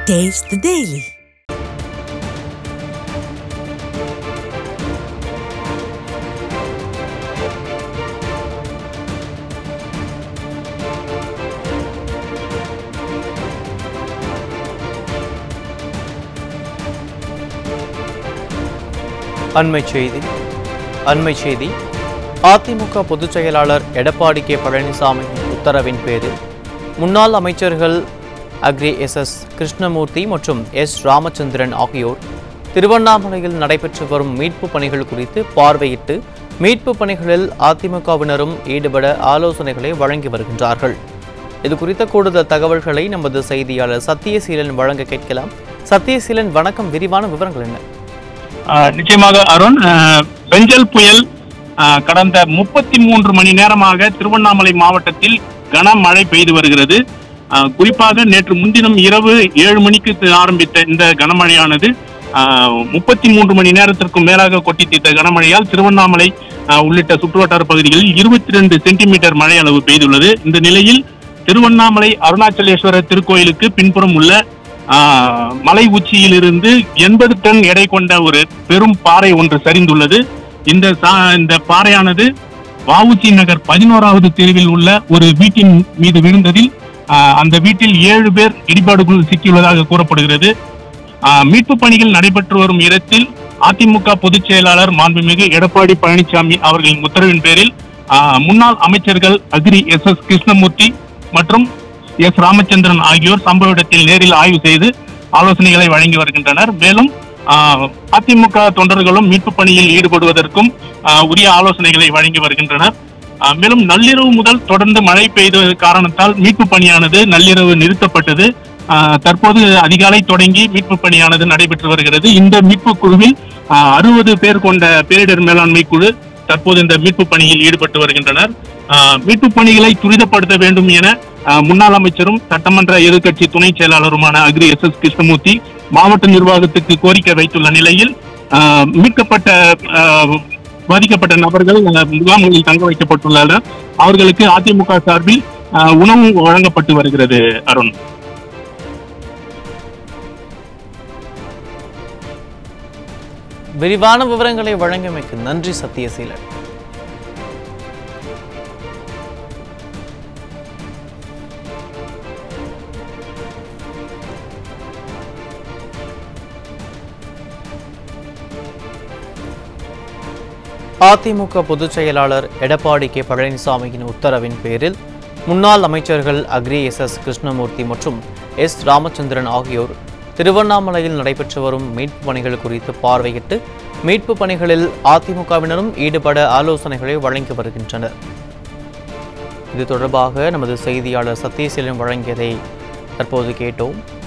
Taste the Daily. அண்மை செய்தி அண்மை செய்தி அதிமுக பொதுச் செயலாளர் எடப்பாடி கே பழனிசாமியின் உத்தரவின் பேரில் முன்னாள் அமைச்சர்கள் அக்ரி எஸ் எஸ் கிருஷ்ணமூர்த்தி மற்றும் எஸ் ராமச்சந்திரன் ஆகியோர் திருவண்ணாமலையில் நடைபெற்று வரும் மீட்பு பணிகள் குறித்து பார்வையிட்டு மீட்பு பணிகளில் அதிமுகவினரும் ஈடுபட ஆலோசனைகளை வழங்கி வருகின்றார்கள் இது குறித்த கூடுதல் தகவல்களை நமது செய்தியாளர் சத்தியசீலன் வழங்க கேட்கலாம் சத்தியசீலன் வணக்கம் விரிவான விவரங்கள் என்ன ஆஹ் நிச்சயமாக அருண் ஆஹ் பெஞ்சல் புயல் ஆஹ் கடந்த முப்பத்தி மூன்று மணி நேரமாக திருவண்ணாமலை மாவட்டத்தில் கனமழை பெய்து வருகிறது ஆஹ் குறிப்பாக நேற்று முன்தினம் இரவு ஏழு மணிக்கு து- ஆரம்பித்த இந்த கனமழையானது முப்பத்தி மூன்று மணி நேரத்திற்கும் மேலாக கொட்டி தீர்த்த கனமழையால் திருவண்ணாமலை ஆஹ் உள்ளிட்ட சுற்றுவட்டார பகுதிகளில் இருபத்தி ரெண்டு சென்டிமீட்டர் மழை அளவு பெய்துள்ளது இந்த நிலையில் திருவண்ணாமலை அருணாச்சலேஸ்வரர் திருக்கோயிலுக்கு பின்புறம் உள்ள ஆஹ், மலை உச்சியிலிருந்து எண்பது டன் எடை கொண்ட ஒரு பெரும் பாறை ஒன்று சரிந்துள்ளது இந்த சா- இந்த பாறையானது வஉசி நகர் பதினோராவது தெருவில் உள்ள ஒரு வீட்டின் மீது விழுந்ததில் ஆஹ், அந்த வீட்டில் ஏழு பேர் இடிபாடுக்குள் சிக்கியுள்ளதாக கூறப்படுகிறது ஆஹ், மீட்பு பணிகள் நடைபெற்று வரும் இடத்தில் அதிமுக பொதுச் செயலாளர் மாண்புமிகு எடப்பாடி பழனிசாமி அவர்களின் உத்தரவின் பேரில் ஆஹ், முன்னாள் அமைச்சர்கள் அக்ரி எஸ் எஸ் கிருஷ்ணமூர்த்தி மற்றும் எஸ் ராமச்சந்திரன் ஆகியோர் சம்பவ இடத்தில் நேரில் ஆய்வு செய்து ஆலோசனைகளை வழங்கி வருகின்றனர் மேலும் ஆஹ், அதிமுக தொண்டர்களும் மீட்பு பணியில் ஈடுபடுவதற்கும் ஆஹ், உரிய ஆலோசனைகளை வழங்கி வருகின்றனர் ஆஹ், மேலும் நள்ளிரவு முதல் தொடர்ந்து மழை பெய்த காரணத்தால் மீட்பு பணியானது நள்ளிரவு நிறுத்தப்பட்டது ஆஹ், தற்போது அதிகாலை தொடங்கி மீட்பு பணியானது நடைபெற்று வருகிறது இந்த மீட்பு குழுவில் அறுபது பேர் கொண்ட பேரிடர் மேலாண்மை குழு தற்போது இந்த மீட்பு பணியில் ஈடுபட்டு வருகின்றனர் ஆஹ், மீட்பு பணிகளை துரிதப்படுத்த வேண்டும் என ஆஹ், முன்னாள் அமைச்சரும் சட்டமன்ற எதிர்க்கட்சி துணை செயலாளருமான அக்ரி எஸ் எஸ் கிருஷ்ணமூர்த்தி மாவட்ட நிர்வாகத்துக்கு கோரிக்கை வைத்துள்ள நிலையில் ஆஹ், மீட்கப்பட்ட ஆஹ், பாதிக்கப்பட்ட நபர்கள் ஆஹ், முகாம்களில் தங்க வைக்கப்பட்டுள்ளனர் அவர்களுக்கு அதிமுக சார்பில் ஆஹ், உணவு வழங்கப்பட்டு வருகிறது அருண் விரிவான விவரங்களை வழங்கியமைக்கு நன்றி சத்தியசீலன் அதிமுக பொதுச் செயலாளர் எடப்பாடி கே பழனிசாமியின் உத்தரவின் பேரில் முன்னாள் அமைச்சர்கள் அக்ரி எஸ் எஸ் கிருஷ்ணமூர்த்தி மற்றும் எஸ் ராமச்சந்திரன் ஆகியோர் திருவண்ணாமலையில் நடைபெற்று வரும் மீட்பு பணிகள் குறித்து பார்வையிட்டு மீட்பு பணிகளில் அதிமுகவினரும் ஈடுபட ஆலோசனைகளை வழங்கி வருகின்றனர் இது தொடர்பாக நமது செய்தியாளர் சத்யசீலன் வழங்கியதை தற்போது கேட்டோம்